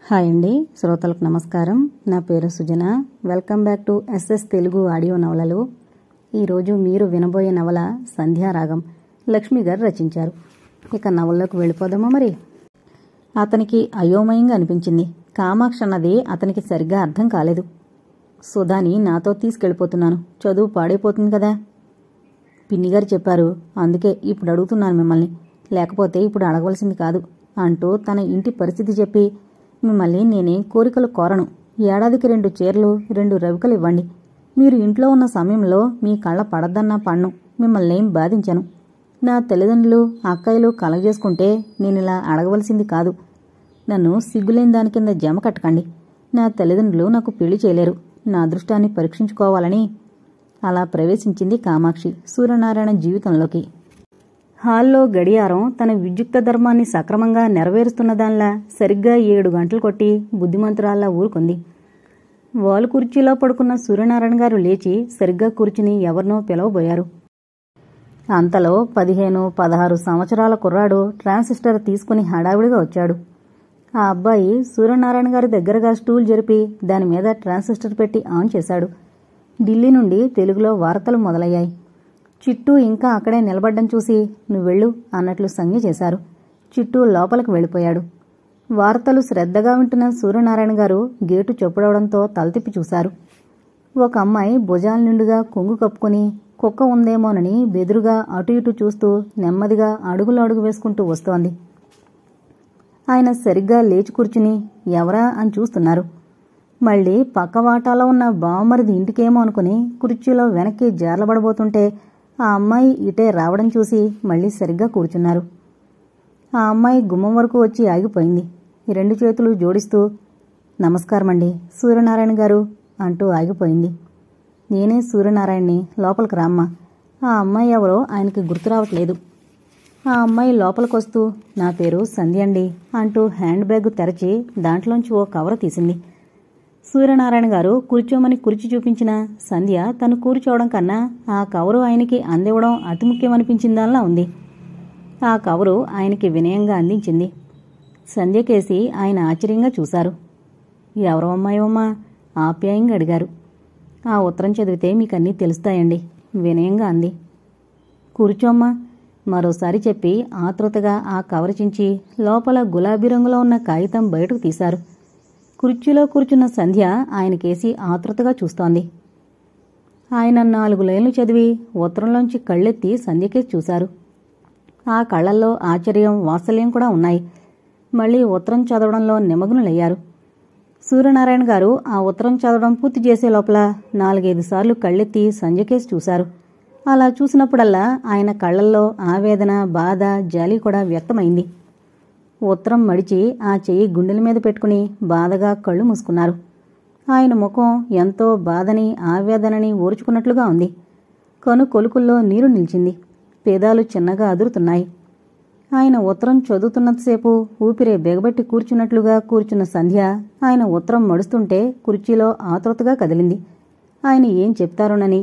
hi అండి శ్రోతలకు నమస్కారం నా పేరు Sujana welcome back to SS Telugu audio నవలలు ఈరోజు మీరు వినబోయే నవల సంధ్యారాగం లక్ష్మి గారు రచించారు ఇక నవల్లోకి వెళ్ళిపోదామా మరి అతనికి అయోమయంగా అనిపించింది కామాక్ష అన్నది అతనికి సరిగ్గా అర్థం కాలేదు సుధాని నాతో తీసుకెళ్ళిపోతున్నాను చదువు పాడైపోతుంది కదా పిన్నిగారు చెప్పారు అందుకే ఇప్పుడు అడుగుతున్నాను మిమ్మల్ని లేకపోతే ఇప్పుడు అడగవలసింది కాదు అంటూ తన ఇంటి పరిస్థితి చెప్పి మిమ్మల్ని నేనేం కోరికలు కోరను ఏడాదికి రెండు చీరలు రెండు రవికలు ఇవ్వండి మీరు ఇంట్లో ఉన్న సమయంలో మీ కళ్ళ పడద్దన్నా పన్ను మిమ్మల్ని ఏం బాధించను నా తల్లిదండ్రులు అక్కయ్యలు కలగజేసుకుంటే నేను ఇలా అడగవలసింది కాదు నన్ను సిగ్గులేని దాని కింద జమ కట్టకండి నా తల్లిదండ్రులు నాకు పెళ్లి చేయలేరు నా అదృష్టాన్ని పరీక్షించుకోవాలని అలా ప్రవేశించింది కామాక్షి సూర్యనారాయణ జీవితంలోకి హాల్లో గడియారం తన విద్యుక్త ధర్మాన్ని సక్రమంగా నెరవేరుస్తున్న దానిలా సరిగ్గా ఏడు గంటలు కొట్టి బుద్ధిమంతురాల్లా ఊరుకుంది వాలు కుర్చీలో పడుకున్న సూర్యనారాయణ గారు లేచి సరిగ్గా కూర్చుని ఎవరినో పిలవబోయారు అంతలో పదిహేను పదహారు సంవత్సరాల కుర్రాడు ట్రాన్సిస్టర్ తీసుకుని హడావిడిగా వచ్చాడు ఆ అబ్బాయి సూర్యనారాయణ గారి దగ్గరగా స్టూల్ జరిపి దాని మీద ట్రాన్సిస్టర్ పెట్టి ఆన్ చేశాడు ఢిల్లీ నుండి తెలుగులో వార్తలు మొదలయ్యాయి చిట్టు ఇంకా అక్కడే నిలబడ్డం చూసి నువ్వెళ్ళు అన్నట్లు సంజ్ఞ చేశారు చిట్టు లోపలికి వెళ్ళిపోయాడు వార్తలు శ్రద్ధగా వింటున్న సూర్యనారాయణ గారు గేటు చొప్పుడవడంతో తలతిప్పి చూశారు ఒక అమ్మాయి భుజాల నిండుగా కొంగు కప్పుకుని కుక్క ఉందేమోనని బెదురుగా అటు ఇటు చూస్తూ నెమ్మదిగా అడుగులు అడుగు వేసుకుంటూ వస్తోంది ఆయన సరిగ్గా లేచి కూర్చుని ఎవరా అని చూస్తున్నారు మళ్ళీ పక్క వాటాలో ఉన్న బావమరిది ఇంటికేమో అనుకుని కుర్చీలో వెనక్కి జార్లబడబోతుంటే ఆ అమ్మాయి ఇటే రావడం చూసి మళ్ళీ సరిగ్గా కూర్చున్నారు ఆ అమ్మాయి గుమ్మం వరకు వచ్చి ఆగిపోయింది రెండు చేతులు జోడిస్తూ నమస్కారమండి సూర్యనారాయణ గారు అంటూ ఆగిపోయింది నేనే సూర్యనారాయణని లోపలికి రామ్మా ఆ అమ్మాయి ఎవరో ఆయనకి గుర్తు రావట్లేదు ఆ అమ్మాయి లోపలికొస్తూ నా పేరు సంధ్య అండి అంటూ హ్యాండ్ బ్యాగ్ తెరచి దాంట్లోంచి ఓ కవర్ తీసింది సూర్యనారాయణ గారు కూర్చోమని కుర్చీ చూపించిన సంధ్య తను కూర్చోవడం కన్నా ఆ కవరు ఆయనకి అందివ్వడం అతి ముఖ్యమనిపించిందల్లా ఉంది ఆ కవరు ఆయనకి వినయంగా అందించింది సంధ్యకేసి ఆయన ఆశ్చర్యంగా చూశారు ఎవరో అమ్మాయోమ్మా ఆప్యాయంగా అడిగారు ఆ ఉత్తరం చదివితే మీకన్నీ తెలుస్తాయండి వినయంగా అంది కూర్చోమ్మా మరోసారి చెప్పి ఆతృతగా ఆ కవర్ చించి లోపల గులాబీ రంగులో ఉన్న కాగితం బయటకు తీశారు కుర్చీలో కూర్చున్న సంధ్య ఆయనకేసి ఆతృతగా చూస్తోంది ఆయన నాలుగు లైన్లు చదివి ఉత్తరంలోంచి కళ్ళెత్తి సంధ్యకేసి చూశారు ఆ కళ్ళల్లో ఆశ్చర్యం వాత్సల్యం కూడా ఉన్నాయి మళ్ళీ ఉత్తరం చదవడంలో నిమగ్నులయ్యారు సూర్యనారాయణ గారు ఆ ఉత్తరం చదవడం పూర్తి చేసే లోపల నాలుగైదు సార్లు కళ్ళెత్తి సంధ్యకేసి చూశారు అలా చూసినప్పుడల్లా ఆయన కళ్ళల్లో ఆవేదన బాధ జాలి కూడా వ్యక్తమైంది ఉత్తరం మడిచి ఆ చెయ్యి గుండెల మీద పెట్టుకుని బాధగా కళ్ళు మూసుకున్నారు ఆయన ముఖం ఎంతో బాధని ఆవేదనని ఓర్చుకున్నట్లుగా ఉంది కను కొలుకుల్లో నీరు నిలిచింది పేదాలు చిన్నగా అదురుతున్నాయి ఆయన ఉత్తరం చదువుతున్నంతసేపు ఊపిరే బెగబెట్టి కూర్చున్నట్లుగా కూర్చున్న సంధ్య ఆయన ఉత్తరం మడుస్తుంటే కుర్చీలో ఆతృతగా కదిలింది ఆయన ఏం చెప్తారోనని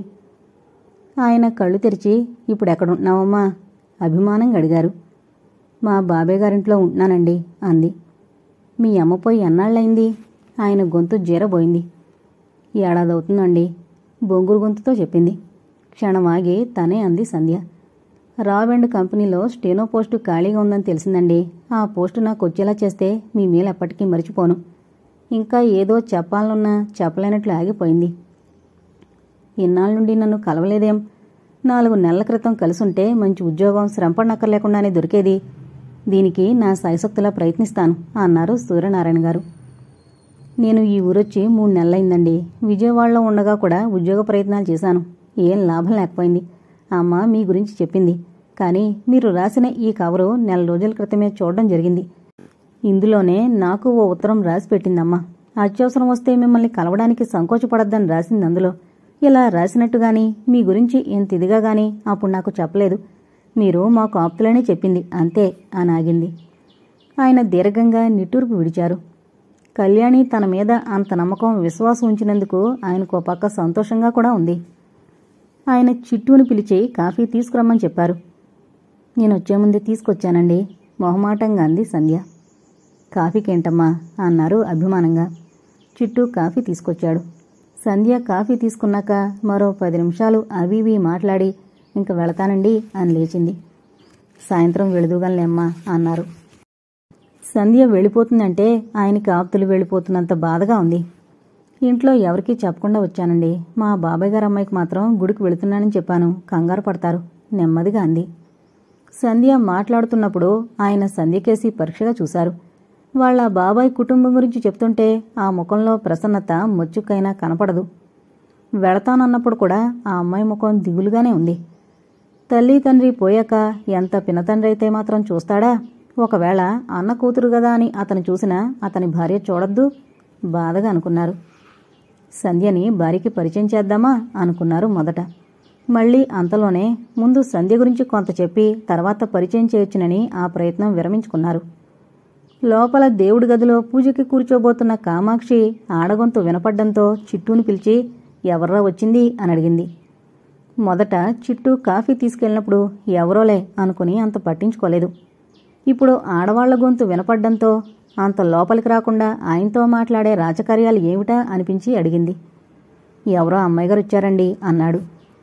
ఆయన కళ్ళు తెరిచి ఇప్పుడెక్కడున్నావమ్మా అభిమానంగా అడిగారు మా బాబాయ్ గారింట్లో ఉంటున్నానండి అంది మీ అమ్మ పోయి ఎన్నాళ్ళయింది ఆయన గొంతు జీరబోయింది ఏడాదవుతుందండి బొంగురు గొంతుతో చెప్పింది క్షణం ఆగి తనే అంది సంధ్య రావెండ్ కంపెనీలో స్టెనో పోస్టు ఖాళీగా ఉందని తెలిసిందండి ఆ పోస్టు నాకు వచ్చేలా చేస్తే మీ మేలు ఎప్పటికీ మర్చిపోను ఇంకా ఏదో చెప్పాలనున్నా చెప్పలేనట్లు ఆగిపోయింది ఇన్నాళ్ళ నుండి నన్ను కలవలేదేం నాలుగు నెలల క్రితం కలిసుంటే మంచి ఉద్యోగం శ్రమపడనక్కర్లేకుండానే దొరికేది దీనికి నా సాయశక్తులా ప్రయత్నిస్తాను అన్నారు సూర్యనారాయణ గారు నేను ఈ ఊరొచ్చి మూడు నెలలైందండి విజయవాడలో ఉండగా కూడా ఉద్యోగ ప్రయత్నాలు చేశాను ఏం లాభం లేకపోయింది అమ్మ మీ గురించి చెప్పింది కానీ మీరు రాసిన ఈ కవరు నెల రోజుల క్రితమే చూడడం జరిగింది ఇందులోనే నాకు ఓ ఉత్తరం రాసి పెట్టిందమ్మా అత్యవసరం వస్తే మిమ్మల్ని కలవడానికి సంకోచపడద్దని రాసింది అందులో ఇలా రాసినట్టుగాని మీ గురించి ఎంత ఇదిగా గాని అప్పుడు నాకు చెప్పలేదు మీరు మాకు ఆప్తులనే చెప్పింది అంతే అని ఆగింది ఆయన దీర్ఘంగా నిట్టూర్పు విడిచారు కళ్యాణి తన మీద అంత నమ్మకం విశ్వాసం ఉంచినందుకు ఆయనకు పక్క సంతోషంగా కూడా ఉంది ఆయన చిట్టూని పిలిచి కాఫీ తీసుకురమ్మని చెప్పారు నేను వచ్చే ముందే తీసుకొచ్చానండి మొహమాటంగా అంది సంధ్య కాఫీకేంటమ్మా అన్నారు అభిమానంగా చిట్టు కాఫీ తీసుకొచ్చాడు సంధ్య కాఫీ తీసుకున్నాక మరో పది నిమిషాలు అవి ఇవి మాట్లాడి ఇంక వెళతానండి అని లేచింది సాయంత్రం వెళుదుగాలేమ్మా అన్నారు సంధ్య వెళ్ళిపోతుందంటే ఆయనకి ఆప్తులు వెళ్ళిపోతున్నంత బాధగా ఉంది ఇంట్లో ఎవరికీ చెప్పకుండా వచ్చానండి మా బాబాయ్ గారు అమ్మాయికి మాత్రం గుడికి వెళుతున్నానని చెప్పాను కంగారు పడతారు నెమ్మదిగా అంది సంధ్య మాట్లాడుతున్నప్పుడు ఆయన సంధ్యకేసి పరీక్షగా చూశారు వాళ్ళ బాబాయ్ కుటుంబం గురించి చెప్తుంటే ఆ ముఖంలో ప్రసన్నత మొచ్చుకైనా కనపడదు వెళతానన్నప్పుడు కూడా ఆ అమ్మాయి ముఖం దిగులుగానే ఉంది తల్లి తండ్రి పోయాక ఎంత పినతండ్రి అయితే మాత్రం చూస్తాడా ఒకవేళ అన్న కూతురు గదా అని అతను చూసినా అతని భార్య చూడొద్దు బాధగా అనుకున్నారు సంధ్యని భార్యకి పరిచయం చేద్దామా అనుకున్నారు మొదట మళ్ళీ అంతలోనే ముందు సంధ్య గురించి కొంత చెప్పి తర్వాత పరిచయం చేయొచ్చునని ఆ ప్రయత్నం విరమించుకున్నారు లోపల దేవుడి గదిలో పూజకి కూర్చోబోతున్న కామాక్షి ఆడగొంతు వినపడ్డంతో చిట్టూని పిలిచి ఎవర్రా వచ్చింది అని అడిగింది మొదట చిట్టు కాఫీ తీసుకెళ్ళినప్పుడు ఎవరోలే అనుకుని అంత పట్టించుకోలేదు ఇప్పుడు ఆడవాళ్ల గొంతు వినపడ్డంతో అంత లోపలికి రాకుండా ఆయనతో మాట్లాడే రాజకార్యాలు ఏమిటా అనిపించి అడిగింది ఎవరో అమ్మాయి గారు వచ్చారండి అన్నాడు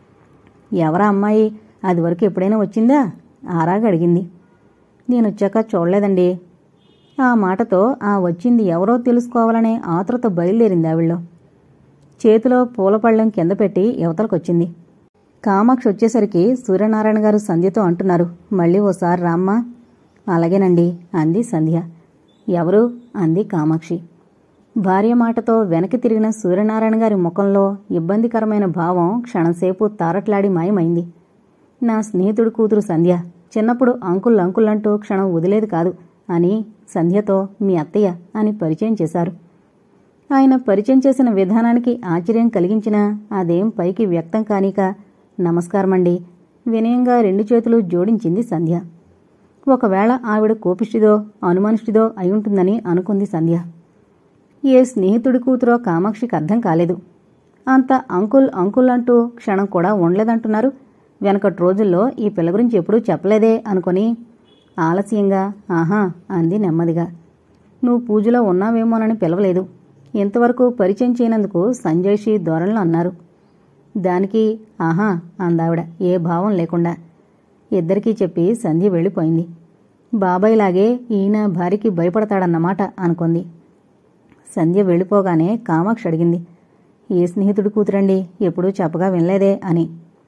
ఎవరా అమ్మాయి అది వరకు ఎప్పుడైనా వచ్చిందా ఆరాగా అడిగింది నేను వచ్చాక చూడలేదండి ఆ మాటతో ఆ వచ్చింది ఎవరో తెలుసుకోవాలనే ఆతృత బయలుదేరింది ఆవిళ్ళో చేతిలో పూలపళ్ళెం కింద పెట్టి యువతలకొచ్చింది కామాక్షి వచ్చేసరికి సూర్యనారాయణ గారు సంధ్యతో అంటున్నారు మళ్ళీ ఓసారి రామ్మా అలాగేనండి అంది సంధ్య ఎవరు అంది కామాక్షి భార్య మాటతో వెనక్కి తిరిగిన సూర్యనారాయణ గారి ముఖంలో ఇబ్బందికరమైన భావం క్షణంసేపు తారట్లాడి మాయమైంది నా స్నేహితుడు కూతురు సంధ్య చిన్నప్పుడు అంకుల్ అంకుల్ అంటూ క్షణం వదిలేది కాదు అని సంధ్యతో మీ అత్తయ్య అని పరిచయం చేశారు ఆయన పరిచయం చేసిన విధానానికి ఆశ్చర్యం కలిగించినా అదేం పైకి వ్యక్తం కానిక నమస్కారమండి వినయంగా రెండు చేతులు జోడించింది సంధ్య ఒకవేళ ఆవిడ కోపిష్టిదో అనుమానిష్టిదో అయి అనుకుంది సంధ్య ఏ స్నేహితుడి కూతురో కామాక్షికి అర్థం కాలేదు అంత అంకుల్ అంకుల్ అంటూ క్షణం కూడా ఉండలేదంటున్నారు వెనకటి రోజుల్లో ఈ పిల్ల గురించి ఎప్పుడూ చెప్పలేదే అనుకొని ఆలస్యంగా ఆహా అంది నెమ్మదిగా నువ్వు పూజలో ఉన్నావేమోనని పిలవలేదు ఇంతవరకు పరిచయం చేయనందుకు సంజయ్షి ధోరణిలో అన్నారు దానికి ఆహా అందావిడ ఏ భావం లేకుండా ఇద్దరికీ చెప్పి సంధ్య వెళ్ళిపోయింది బాబాయ్లాగే ఈయన భార్యకి భయపడతాడన్నమాట అనుకుంది సంధ్య వెళ్ళిపోగానే కామాక్షి అడిగింది ఏ స్నేహితుడి కూతురండి ఎప్పుడూ చెప్పగా వినలేదే అని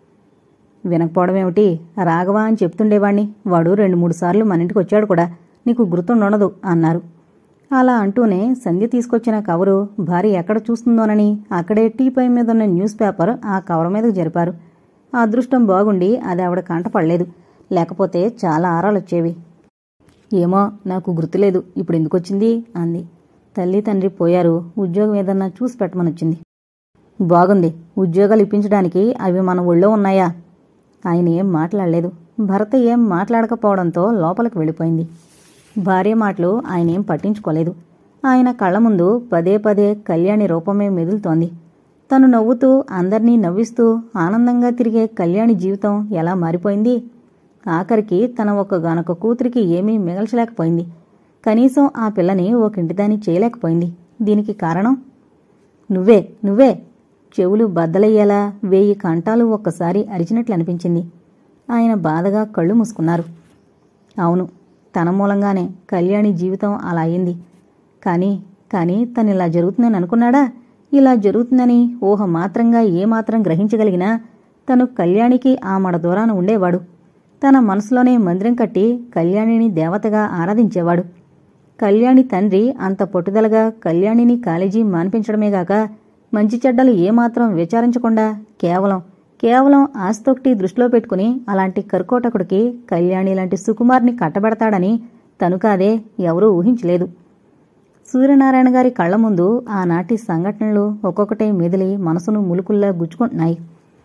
వినకపోవడమేమిటి రాఘవ అని చెప్తుండేవాణ్ణి వాడు రెండు మూడు సార్లు మన ఇంటికి వచ్చాడు కూడా నీకు గుర్తుండదు అన్నారు అలా అంటూనే సంధ్య తీసుకొచ్చిన కవరు భార్య ఎక్కడ చూస్తుందోనని అక్కడే టీ పై మీద ఉన్న న్యూస్ పేపర్ ఆ కవర్ మీదకు జరిపారు ఆ అదృష్టం బాగుండి అది ఆవిడ కంటపడలేదు లేకపోతే చాలా ఆరాలొచ్చేవి ఏమో నాకు గుర్తులేదు ఇప్పుడు ఎందుకొచ్చింది అంది తల్లి తండ్రి పోయారు ఉద్యోగం ఏదన్నా చూసి పెట్టమనొచ్చింది బాగుంది ఉద్యోగాలు ఇప్పించడానికి అవి మన ఒళ్ళో ఉన్నాయా ఆయన ఏం మాట్లాడలేదు భర్త ఏం మాట్లాడకపోవడంతో లోపలికి వెళ్ళిపోయింది భార్య మాటలు ఆయన ఏం పట్టించుకోలేదు ఆయన కళ్ళ ముందు పదే పదే కళ్యాణి రూపమే మెదులుతోంది తను నవ్వుతూ అందర్నీ నవ్విస్తూ ఆనందంగా తిరిగే కళ్యాణి జీవితం ఎలా మారిపోయింది ఆఖరికి తన ఒక్కగానొక్క కూతురికి ఏమీ మిగల్చలేకపోయింది కనీసం ఆ పిల్లని ఒకింటిదాన్ని చేయలేకపోయింది దీనికి కారణం నువ్వే నువ్వే చెవులు బద్దలయ్యేలా వేయి కంటాలు ఒక్కసారి అరిచినట్లు అనిపించింది ఆయన బాధగా కళ్ళు మూసుకున్నారు అవును తన మూలంగానే కళ్యాణి జీవితం అలా అయింది కానీ కానీ తను ఇలా జరుగుతుందని అనుకున్నాడా ఇలా జరుగుతుందని ఊహ మాత్రంగా ఏమాత్రం గ్రహించగలిగినా తను కళ్యాణికి ఆ మడ దూరాన ఉండేవాడు తన మనసులోనే మందిరం కట్టి కళ్యాణిని దేవతగా ఆరాధించేవాడు కళ్యాణి తండ్రి అంత పట్టుదలగా కళ్యాణిని కాలేజీ మాన్పించడమేగాక మంచి చెడ్డలు ఏమాత్రం విచారించకుండా కేవలం కేవలం ఆస్తొక్టి దృష్టిలో పెట్టుకుని అలాంటి కర్కోటకుడికి కళ్యాణి లాంటి సుకుమార్ని కట్టబెడతాడని తను కాదే ఎవరూ ఊహించలేదు సూర్యనారాయణ గారి కళ్ల ముందు ఆనాటి సంఘటనలు ఒక్కొక్కటే మెదిలి మనసును ములుకుల్లా గుచ్చుకుంటున్నాయి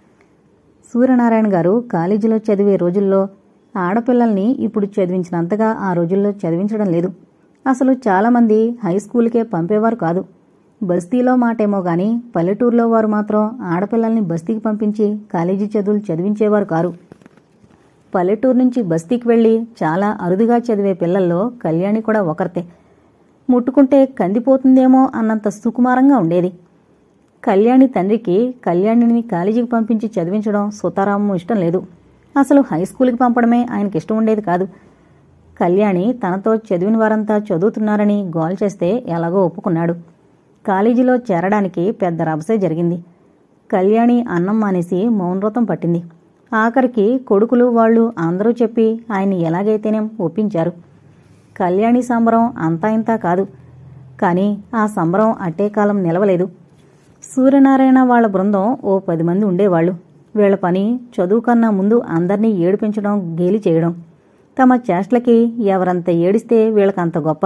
సూర్యనారాయణ గారు కాలేజీలో చదివే రోజుల్లో ఆడపిల్లల్ని ఇప్పుడు చదివించినంతగా ఆ రోజుల్లో చదివించడం లేదు అసలు చాలామంది హై స్కూల్కే పంపేవారు కాదు బస్తీలో మాటేమో గాని పల్లెటూరులో వారు మాత్రం ఆడపిల్లల్ని బస్తీకి పంపించి కాలేజీ చదువులు చదివించేవారు కారు పల్లెటూరు నుంచి బస్తీకి వెళ్లి చాలా అరుదుగా చదివే పిల్లల్లో కళ్యాణి కూడా ఒకరితే ముట్టుకుంటే కందిపోతుందేమో అన్నంత సుకుమారంగా ఉండేది కళ్యాణి తండ్రికి కళ్యాణిని కాలేజీకి పంపించి చదివించడం సుతారాము ఇష్టం లేదు అసలు హై స్కూల్కి పంపడమే ఆయనకి ఇష్టం ఉండేది కాదు కళ్యాణి తనతో చదివిన వారంతా చదువుతున్నారని గోల్ చేస్తే ఎలాగో ఒప్పుకున్నాడు కాలేజీలో చేరడానికి పెద్ద రభసే జరిగింది కళ్యాణి అన్నం మానేసి మౌనవ్రతం పట్టింది ఆఖరికి కొడుకులు వాళ్ళు అందరూ చెప్పి ఆయన్ని ఎలాగైతేనేం ఒప్పించారు కళ్యాణి సంబరం అంతా ఇంతా కాదు కానీ ఆ సంబరం అట్టే కాలం నిలవలేదు సూర్యనారాయణ వాళ్ళ బృందం ఓ పది మంది ఉండేవాళ్ళు వీళ్ల పని చదువు కన్నా ముందు అందర్నీ ఏడిపించడం గేలి చేయడం తమ చేష్టలకి ఎవరంత ఏడిస్తే వీళ్ళకంత గొప్ప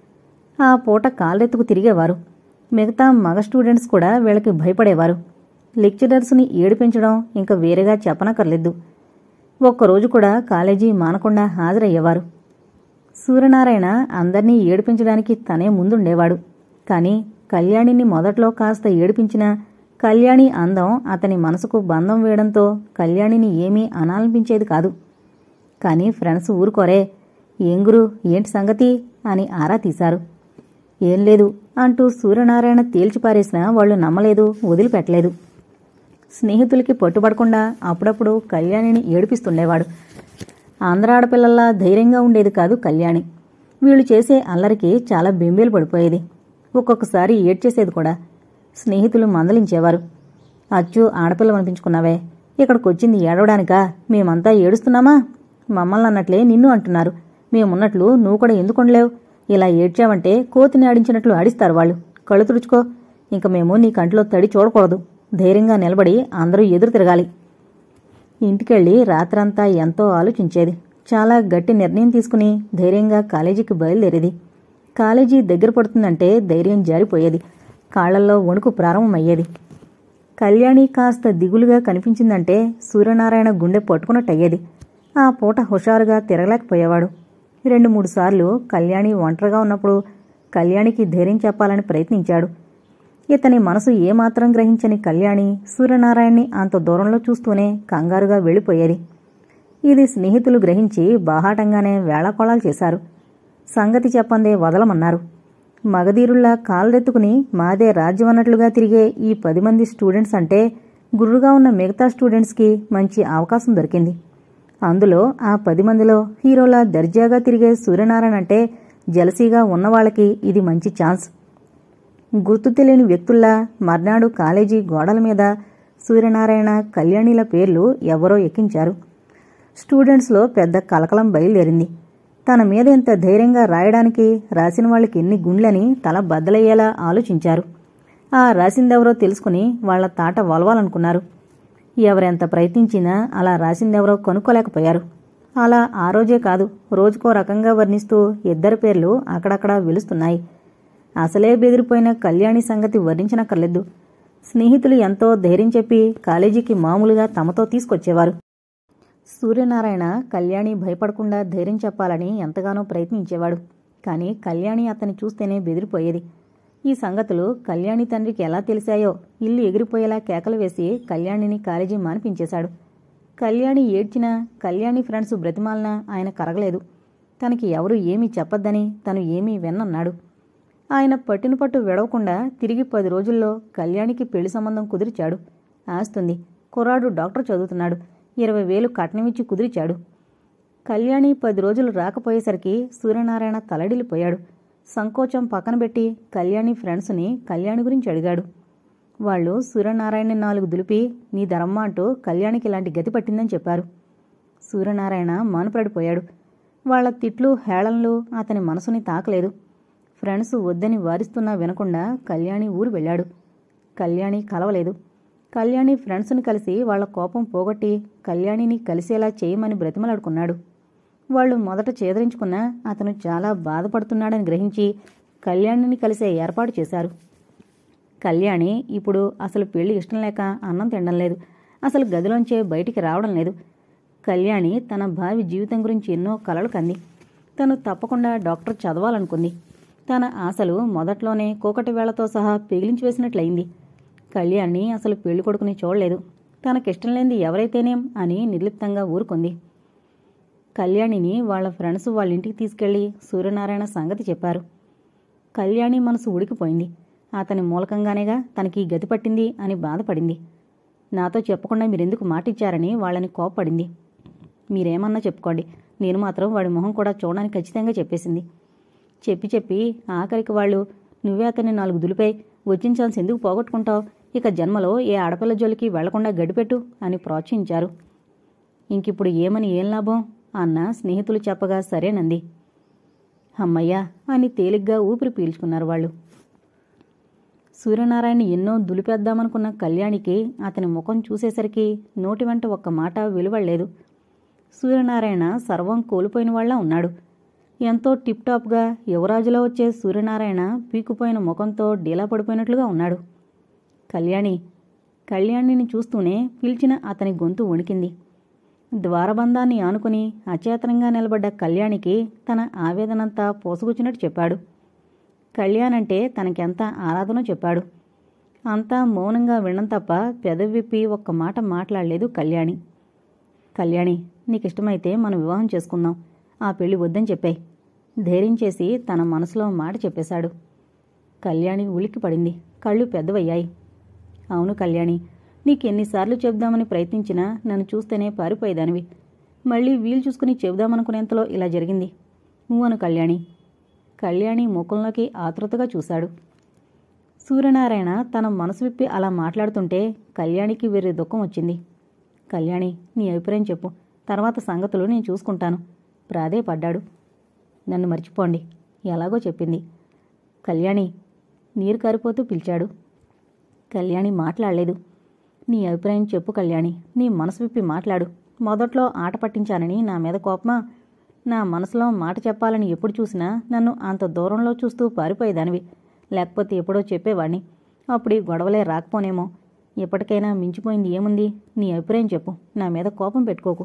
ఆ పూట కాళ్ళెత్తుకు తిరిగేవారు మిగతా మగ స్టూడెంట్స్ కూడా వీళ్ళకి భయపడేవారు లెక్చరర్స్ని ఏడిపించడం ఇంకా వేరేగా చెప్పనక్కర్లేదు ఒక్కరోజు కూడా కాలేజీ మానకుండా హాజరయ్యేవారు సూర్యనారాయణ అందర్నీ ఏడిపించడానికి తనే ముందుండేవాడు కానీ కళ్యాణిని మొదట్లో కాస్త ఏడిపించినా కళ్యాణి అందం అతని మనసుకు బంధం వేయడంతో కళ్యాణిని ఏమీ అనాలనిపించేది కాదు కానీ ఫ్రెండ్స్ ఊరుకోరే ఏం గురు ఏంటి సంగతి అని ఆరా తీశారు ఏం లేదు అంటూ సూర్యనారాయణ తేల్చిపారేసినా వాళ్ళు నమ్మలేదు వదిలిపెట్టలేదు స్నేహితులకి పట్టుబడకుండా అప్పుడప్పుడు కళ్యాణిని ఏడిపిస్తుండేవాడు ఆంధ్ర ఆడపిల్లల్లా ధైర్యంగా ఉండేది కాదు కళ్యాణి వీళ్ళు చేసే అల్లరికి చాలా బెంబేలు పడిపోయేది ఒక్కొక్కసారి ఏడ్చేసేది కూడా స్నేహితులు మందలించేవారు అచ్చు ఆడపిల్ల అనిపించుకున్నావే ఇక్కడికొచ్చింది ఏడవడానికా మేమంతా ఏడుస్తున్నామా మమ్మల్ని అన్నట్లే నిన్ను అంటున్నారు మేమున్నట్లు నువ్వు కూడా ఎందుకు ఉండలేవు ఇలా ఏడ్చావంటే కోతిని ఆడించినట్లు ఆడిస్తారు వాళ్ళు కళ్ళు తుడుచుకో ఇంక మేము నీ కంట్లో తడి చూడకూడదు ధైర్యంగా నిలబడి అందరూ ఎదురు తిరగాలి ఇంటికెళ్ళి రాత్రంతా ఎంతో ఆలోచించేది చాలా గట్టి నిర్ణయం తీసుకుని ధైర్యంగా కాలేజీకి బయలుదేరేది కాలేజీ దగ్గర పడుతుందంటే ధైర్యం జారిపోయేది కాళ్లల్లో వణుకు ప్రారంభమయ్యేది కళ్యాణి కాస్త దిగులుగా కనిపించిందంటే సూర్యనారాయణ గుండె పట్టుకున్నట్టయ్యేది ఆ పూట హుషారుగా తిరగలేకపోయేవాడు రెండు మూడు సార్లు కళ్యాణి ఒంటరిగా ఉన్నప్పుడు కళ్యాణికి ధైర్యం చెప్పాలని ప్రయత్నించాడు ఇతని మనసు ఏమాత్రం గ్రహించని కళ్యాణి సూర్యనారాయణ్ణి అంత దూరంలో చూస్తూనే కంగారుగా వెళ్ళిపోయేది ఇది స్నేహితులు గ్రహించి బాహాటంగానే వేళాకోళాలు చేశారు సంగతి చెప్పందే వదలమన్నారు మగధీరుల్లా కాళ్ళెత్తుకుని మాదే రాజ్యం అన్నట్లుగా తిరిగే ఈ పది మంది స్టూడెంట్స్ అంటే గుర్రుగా ఉన్న మిగతా స్టూడెంట్స్కి మంచి అవకాశం దొరికింది అందులో ఆ పది మందిలో హీరోలా దర్జాగా తిరిగే సూర్యనారాయణ అంటే జలసీగా ఉన్నవాళ్ళకి ఇది మంచి ఛాన్స్ గుర్తు తెలియని వ్యక్తుల్లా మర్నాడు కాలేజీ గోడల మీద సూర్యనారాయణ కళ్యాణిల పేర్లు ఎవరో ఎక్కించారు స్టూడెంట్స్లో పెద్ద కలకలం బయలుదేరింది తన మీద ఇంత ధైర్యంగా రాయడానికి రాసిన వాళ్ళకి ఎన్ని గుండ్లని తల బద్దలయ్యేలా ఆలోచించారు ఆ రాసిందెవరో తెలుసుకుని వాళ్ల తాట వలవాలనుకున్నారు ఎవరెంత ప్రయత్నించినా అలా రాసిందెవరో కనుక్కోలేకపోయారు అలా ఆ రోజే కాదు రోజుకో రకంగా వర్ణిస్తూ ఇద్దరి పేర్లు అక్కడక్కడా వెలుస్తున్నాయి అసలే బెదిరిపోయిన కళ్యాణి సంగతి వర్ణించనక్కర్లేదు స్నేహితులు ఎంతో ధైర్యం చెప్పి కాలేజీకి మామూలుగా తమతో తీసుకొచ్చేవారు సూర్యనారాయణ కళ్యాణి భయపడకుండా ధైర్యం చెప్పాలని ఎంతగానో ప్రయత్నించేవాడు కానీ కళ్యాణి అతన్ని చూస్తేనే బెదిరిపోయేది ఈ సంగతులు కళ్యాణి తండ్రికి ఎలా తెలిసాయో ఇల్లు ఎగిరిపోయేలా కేకలు వేసి కళ్యాణిని కాలేజీ మానిపించేశాడు కళ్యాణి ఏడ్చినా కళ్యాణి ఫ్రెండ్స్ బ్రతిమాలనా ఆయన కరగలేదు తనకి ఎవరు ఏమీ చెప్పొద్దని తను ఏమీ విన్నన్నాడు ఆయన పట్టిన పట్టు విడవకుండా తిరిగి పది రోజుల్లో కళ్యాణికి పెళ్లి సంబంధం కుదిరిచాడు ఆస్తుంది కుర్రాడు డాక్టర్ చదువుతున్నాడు ఇరవై వేలు కట్నమిచ్చి కుదిరిచాడు కళ్యాణి పది రోజులు రాకపోయేసరికి సూర్యనారాయణ తలడిల్లిపోయాడు సంకోచం పక్కన పెట్టి కళ్యాణి ఫ్రెండ్స్ని కళ్యాణి గురించి అడిగాడు వాళ్ళు సూర్యనారాయణని నాలుగు దులిపి నీ ధరమ్మ అంటూ కళ్యాణికి ఇలాంటి గతి పట్టిందని చెప్పారు సూర్యనారాయణ మానుపడిపోయాడు వాళ్ల తిట్లు హేళనలు అతని మనసుని తాకలేదు ఫ్రెండ్స్ వద్దని వారిస్తున్నా వినకుండా కళ్యాణి ఊరు వెళ్ళాడు కళ్యాణి కలవలేదు కళ్యాణి ఫ్రెండ్స్ని కలిసి వాళ్ల కోపం పోగొట్టి కళ్యాణిని కలిసేలా చేయమని బ్రతిమలాడుకున్నాడు వాళ్ళు మొదట చేదరించుకున్నా అతను చాలా బాధపడుతున్నాడని గ్రహించి కళ్యాణిని కలిసే ఏర్పాటు చేశారు కళ్యాణి ఇప్పుడు అసలు పెళ్లి ఇష్టం లేక అన్నం తినడం లేదు అసలు గదిలోంచే బయటికి రావడం లేదు కళ్యాణి తన భావి జీవితం గురించి ఎన్నో కలలు కంది తను తప్పకుండా డాక్టర్ చదవాలనుకుంది తన ఆశలు మొదట్లోనే కోకటి వేళతో సహా పెగిలించి వేసినట్లయింది కళ్యాణ్ని అసలు పెళ్లి కొడుకుని చూడలేదు తనకిష్టం లేనిది ఎవరైతేనేం అని నిర్లిప్తంగా ఊరుకుంది కళ్యాణిని వాళ్ళ ఫ్రెండ్స్ వాళ్ళ ఇంటికి తీసుకెళ్లి సూర్యనారాయణ సంగతి చెప్పారు కళ్యాణి మనసు ఉడికిపోయింది అతని మూలకంగానేగా తనకి గతి పట్టింది అని బాధపడింది నాతో చెప్పకుండా మీరెందుకు మాటిచ్చారని వాళ్ళని కోప్పడింది మీరేమన్నా చెప్పుకోండి నేను మాత్రం వాడి మొహం కూడా చూడడానికి ఖచ్చితంగా చెప్పేసింది చెప్పి చెప్పి ఆఖరికి వాళ్ళు నువ్వే అతన్ని నాలుగు దులిపై వచ్చిన ఛాన్స్ ఎందుకు పోగొట్టుకుంటావు ఇక జన్మలో ఏ ఆడపిల్ల జోలికి వెళ్లకుండా గడిపెట్టు అని ప్రోత్సహించారు ఇంకిప్పుడు ఏమని ఏం లాభం అన్న స్నేహితులు చెప్పగా సరేనంది అమ్మయ్యా అని తేలిగ్గా ఊపిరి పీల్చుకున్నారు వాళ్ళు సూర్యనారాయణ ఎన్నో దులిపేద్దామనుకున్న కళ్యాణికి అతని ముఖం చూసేసరికి నోటి వెంట ఒక్క మాట వెలువడలేదు సూర్యనారాయణ సర్వం కోల్పోయిన వాళ్ళ ఉన్నాడు ఎంతో టిప్ టాప్గా యువరాజులో వచ్చే సూర్యనారాయణ పీకుపోయిన ముఖంతో డీలా పడిపోయినట్లుగా ఉన్నాడు కళ్యాణి కళ్యాణిని చూస్తూనే పిలిచిన అతని గొంతు వణికింది ద్వారబంధాన్ని ఆనుకుని అచేతనంగా నిలబడ్డ కళ్యాణికి తన ఆవేదనంతా పోసుకొచ్చినట్టు చెప్పాడు కళ్యాణ్ అంటే తనకెంత ఆరాధనో చెప్పాడు అంతా మౌనంగా వినడం తప్ప పెదవి విప్పి ఒక్క మాట మాట్లాడలేదు కళ్యాణి కళ్యాణి నీకిష్టమైతే మనం వివాహం చేసుకుందాం ఆ పెళ్లి వద్దని చెప్పాయి ధైర్యం చేసి తన మనసులో మాట చెప్పేశాడు కళ్యాణి ఉలిక్కి పడింది కళ్ళు పెద్దవయ్యాయి అవును కళ్యాణి నీకెన్నిసార్లు చెబుదామని ప్రయత్నించినా నన్ను చూస్తేనే పారిపోయేదానివి మళ్ళీ వీలు చూసుకుని చెబుదామనుకునేంతలో ఇలా జరిగింది నువ్వను కళ్యాణి కళ్యాణి ముఖంలోకి ఆతృతగా చూశాడు సూర్యనారాయణ తన మనసు విప్పి అలా మాట్లాడుతుంటే కళ్యాణికి వెర్రి దుఃఖం వచ్చింది కళ్యాణి నీ అభిప్రాయం చెప్పు తర్వాత సంగతులు నేను చూసుకుంటాను ప్రాధేయపడ్డాడు నన్ను మర్చిపోండి ఎలాగో చెప్పింది కళ్యాణి నీరు కారిపోతూ పిలిచాడు కళ్యాణి మాట్లాడలేదు నీ అభిప్రాయం చెప్పు కళ్యాణి నీ మనసు విప్పి మాట్లాడు మొదట్లో ఆట పట్టించానని నా మీద కోపమా నా మనసులో మాట చెప్పాలని ఎప్పుడు చూసినా నన్ను అంత దూరంలో చూస్తూ పారిపోయేదానివి లేకపోతే ఎప్పుడో చెప్పేవాణ్ణి అప్పుడు ఈ గొడవలే రాకపోనేమో ఎప్పటికైనా మించిపోయింది ఏముంది నీ అభిప్రాయం చెప్పు నా మీద కోపం పెట్టుకోకు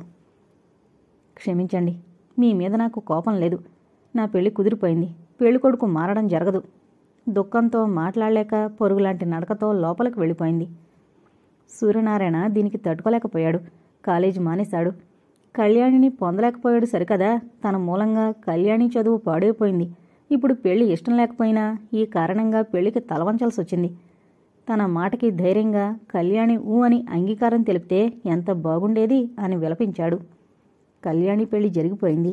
క్షమించండి మీ మీద నాకు కోపం లేదు నా పెళ్లి కుదిరిపోయింది పెళ్లి కొడుకు మారడం జరగదు దుఃఖంతో మాట్లాడలేక పొరుగులాంటి నడకతో లోపలికి వెళ్ళిపోయింది సూర్యనారాయణ దీనికి తట్టుకోలేకపోయాడు కాలేజీ మానేశాడు కళ్యాణిని పొందలేకపోయాడు సరికదా తన మూలంగా కళ్యాణి చదువు పాడైపోయింది ఇప్పుడు పెళ్లి ఇష్టం లేకపోయినా ఈ కారణంగా పెళ్లికి తలవంచాల్సి వచ్చింది తన మాటకి ధైర్యంగా కళ్యాణి ఊ అని అంగీకారం తెలిపితే ఎంత బాగుండేది అని విలపించాడు కళ్యాణి పెళ్లి జరిగిపోయింది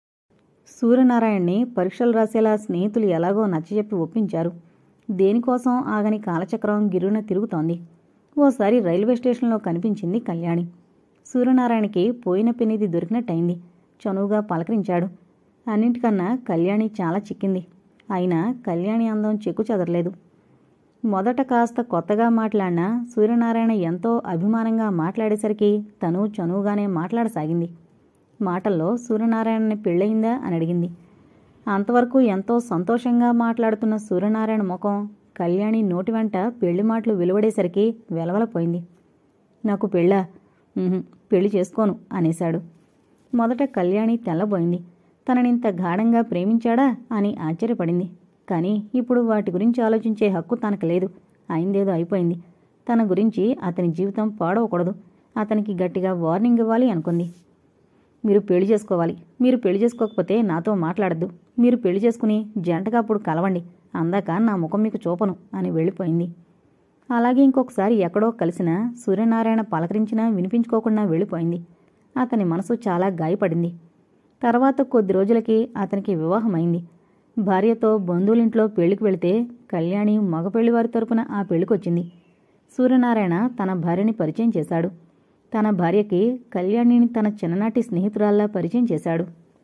సూర్యనారాయణ్ణి పరీక్షలు రాసేలా స్నేహితులు ఎలాగో నచ్చజెప్పి ఒప్పించారు దేనికోసం ఆగని కాలచక్రం గిరున తిరుగుతోంది ఓసారి రైల్వే స్టేషన్లో కనిపించింది కళ్యాణి సూర్యనారాయణకి పోయిన పెనిది దొరికినట్టయింది చనువుగా పలకరించాడు అన్నింటికన్నా కళ్యాణి చాలా చిక్కింది అయినా కళ్యాణి అందం చెక్కు చెదరలేదు మొదట కాస్త కొత్తగా మాట్లాడినా సూర్యనారాయణ ఎంతో అభిమానంగా మాట్లాడేసరికి తను చనువుగానే మాట్లాడసాగింది మాటల్లో సూర్యనారాయణని పెళ్ళయిందా అని అడిగింది అంతవరకు ఎంతో సంతోషంగా మాట్లాడుతున్న సూర్యనారాయణ ముఖం కళ్యాణి నోటి వెంట పెళ్లి మాటలు వెలువడేసరికి వెలవలపోయింది నాకు పెళ్ళా "ఉహుం, పెళ్లి చేసుకోను అనేశాడు మొదట కళ్యాణి తెల్లబోయింది తననింత గాఢంగా ప్రేమించాడా అని ఆశ్చర్యపడింది కానీ ఇప్పుడు వాటి గురించి ఆలోచించే హక్కు తనకు లేదు అయిందేదో అయిపోయింది తన గురించి అతని జీవితం పాడవకూడదు అతనికి గట్టిగా వార్నింగ్ ఇవ్వాలి అనుకుంది మీరు పెళ్లి చేసుకోవాలి మీరు పెళ్లి చేసుకోకపోతే నాతో మాట్లాడద్దు మీరు పెళ్లి చేసుకుని జంటగా అప్పుడు కలవండి అందాక నా ముఖం మీకు చూపను అని వెళ్ళిపోయింది అలాగే ఇంకొకసారి ఎక్కడో కలిసినా సూర్యనారాయణ పలకరించినా వినిపించుకోకుండా వెళ్ళిపోయింది అతని మనసు చాలా గాయపడింది తర్వాత కొద్ది రోజులకి అతనికి వివాహమైంది భార్యతో బంధువులింట్లో పెళ్లికి వెళితే కళ్యాణి మగ పెళ్లివారి తరపున ఆ పెళ్లికొచ్చింది సూర్యనారాయణ తన భార్యని పరిచయం చేశాడు తన భార్యకి కళ్యాణిని తన చిన్ననాటి స్నేహితురాల్లా పరిచయం చేశాడు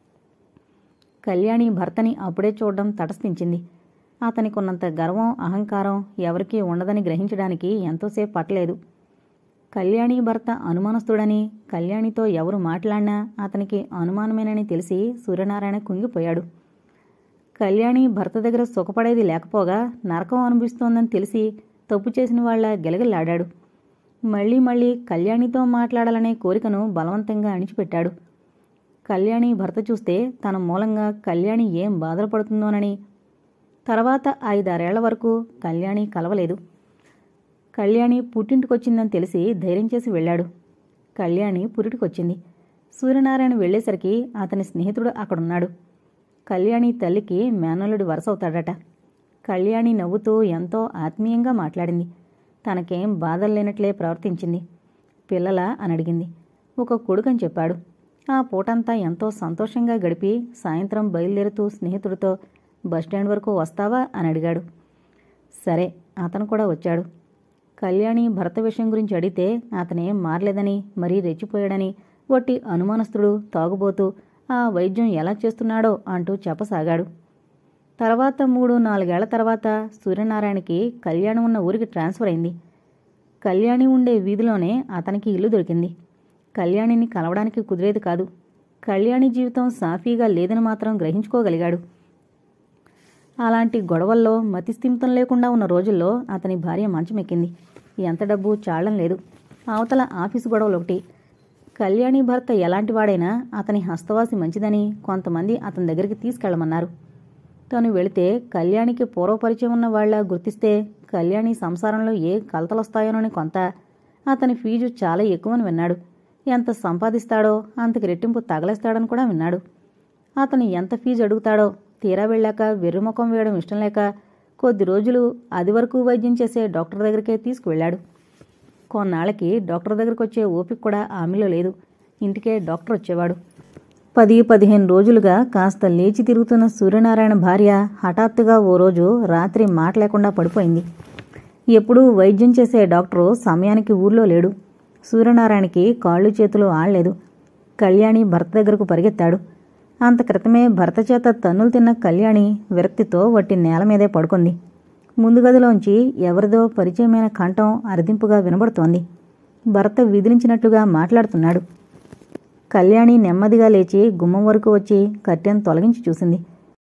కళ్యాణి భర్తని అప్పుడే చూడడం తటస్థించింది అతనికున్నంత గర్వం అహంకారం ఎవరికీ ఉండదని గ్రహించడానికి ఎంతోసేపు పట్టలేదు కళ్యాణి భర్త అనుమానస్తుడని కళ్యాణితో ఎవరు మాట్లాడినా అతనికి అనుమానమేనని తెలిసి సూర్యనారాయణ కుంగిపోయాడు కళ్యాణి భర్త దగ్గర సుఖపడేది లేకపోగా నరకం అనిపిస్తోందని తెలిసి తప్పు చేసిన వాళ్ళ గెలగలాడాడు మళ్ళీ మళ్ళీ కళ్యాణితో మాట్లాడాలనే కోరికను బలవంతంగా అణిచిపెట్టాడు కళ్యాణి భర్త చూస్తే తన మూలంగా కళ్యాణి ఏం బాధలు పడుతుందోనని తర్వాత ఐదారేళ్ల వరకు కళ్యాణి కలవలేదు కళ్యాణి పుట్టింటికొచ్చిందని తెలిసి ధైర్యం చేసి వెళ్ళాడు కళ్యాణి పురిటికొచ్చింది సూర్యనారాయణ వెళ్ళేసరికి అతని స్నేహితుడు అక్కడున్నాడు కళ్యాణి తల్లికి మేనల్లుడి వరసవుతాడట కళ్యాణి నవ్వుతూ ఎంతో ఆత్మీయంగా మాట్లాడింది తనకేం బాధలు లేనట్లే ప్రవర్తించింది పిల్లల అని అడిగింది ఒక కొడుకని చెప్పాడు ఆ పూటంతా ఎంతో సంతోషంగా గడిపి సాయంత్రం బయలుదేరుతూ స్నేహితుడితో బస్టాండ్ వరకు వస్తావా అని అడిగాడు సరే అతను కూడా వచ్చాడు కళ్యాణి భర్త విషయం గురించి అడిగితే అతనేం మారలేదని మరీ రెచ్చిపోయాడని వట్టి అనుమానస్తుడు తాగుబోతూ ఆ వైద్యం ఎలా చేస్తున్నాడో అంటూ చెప్పసాగాడు తర్వాత మూడు నాలుగేళ్ల తర్వాత సూర్యనారాయణకి కళ్యాణి ఉన్న ఊరికి ట్రాన్స్ఫర్ అయింది కళ్యాణి ఉండే వీధిలోనే అతనికి ఇల్లు దొరికింది కళ్యాణిని కలవడానికి కుదిరేది కాదు కళ్యాణి జీవితం సాఫీగా లేదని మాత్రం గ్రహించుకోగలిగాడు అలాంటి గొడవల్లో మతిస్థిమితం లేకుండా ఉన్న రోజుల్లో అతని భార్య మంచమెక్కింది ఎంత డబ్బు చాళం లేదు అవతల ఆఫీసు గొడవలు ఒకటి కళ్యాణి భర్త ఎలాంటివాడైనా అతని హస్తవాసి మంచిదని కొంతమంది అతని దగ్గరికి తీసుకెళ్లమన్నారు తను వెళితే కళ్యాణికి పూర్వపరిచయం ఉన్న వాళ్ళ గుర్తిస్తే కళ్యాణి సంసారంలో ఏ కలతలొస్తాయోనని కొంత అతని ఫీజు చాలా ఎక్కువని విన్నాడు ఎంత సంపాదిస్తాడో అంతకి రెట్టింపు తగలేస్తాడని కూడా విన్నాడు అతను ఎంత ఫీజు అడుగుతాడో తీరా వెళ్ళాక వెర్రుముఖం వేయడం ఇష్టం లేక కొద్ది రోజులు అది వరకు వైద్యం చేసే డాక్టర్ దగ్గరికే తీసుకువెళ్ళాడు కొన్నాళ్ళకి డాక్టర్ దగ్గరికి వచ్చే ఓపిక కూడా ఆమెలో లేదు ఇంటికే డాక్టర్ వచ్చేవాడు పది పదిహేను రోజులుగా కాస్త లేచి తిరుగుతున్న సూర్యనారాయణ భార్య హఠాత్తుగా ఓ రోజు రాత్రి మాట లేకుండా పడిపోయింది ఎప్పుడూ వైద్యం చేసే డాక్టరు సమయానికి ఊర్లో లేడు సూర్యనారాయణకి కాళ్ళు చేతులు ఆడలేదు కళ్యాణి భర్త దగ్గరకు పరిగెత్తాడు అంత క్రితమే భర్త చేత తన్నులు తిన్న కళ్యాణి విరక్తితో వట్టి నేల మీదే పడుకుంది ముందు గదిలోంచి ఎవరిదో పరిచయమైన కంఠం అరదింపుగా వినబడుతోంది భర్త విదిలించినట్లుగా మాట్లాడుతున్నాడు కళ్యాణి నెమ్మదిగా లేచి గుమ్మం వరకు వచ్చి కట్టెను తొలగించి చూసింది